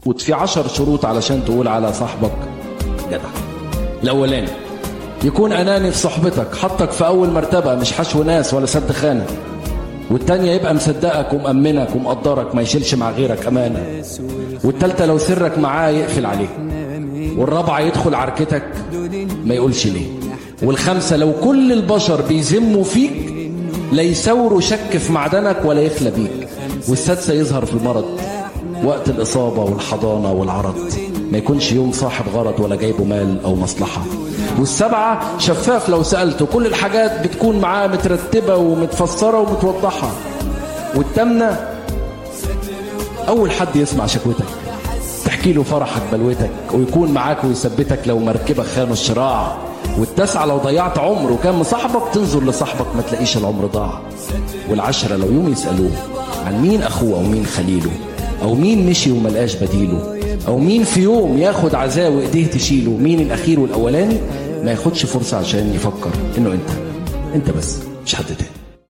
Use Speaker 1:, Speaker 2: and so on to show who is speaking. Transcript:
Speaker 1: وفي عشر شروط علشان تقول على صاحبك جدع الأولاني يكون أناني في صحبتك حطك في أول مرتبة مش حشو ناس ولا سد خانة والتانية يبقى مصدقك ومأمنك ومقدرك ما يشيلش مع غيرك أمانة والتالتة لو سرك معاه يقفل عليك والرابعة يدخل عركتك ما يقولش ليه والخمسة لو كل البشر بيذموا فيك لا يثوروا شك في معدنك ولا يخلى بيك والسادسة يظهر في المرض وقت الإصابة والحضانة والعرض ما يكونش يوم صاحب غرض ولا جايبه مال أو مصلحة والسبعة شفاف لو سألته كل الحاجات بتكون معاه مترتبة ومتفسرة ومتوضحة والتامنة أول حد يسمع شكوتك تحكي له فرحك بلوتك ويكون معاك ويثبتك لو مركبك خانوا الشراع والتاسعة لو ضيعت عمر وكان مصاحبك تنظر لصاحبك ما تلاقيش العمر ضاع والعشرة لو يوم يسألوه عن مين أخوه أو مين خليله أو مين مشي وملقاش بديله أو مين في يوم ياخد عزاه وإيديه تشيله مين الأخير والأولاني ما ياخدش فرصة عشان يفكر إنه أنت أنت بس مش حد تاني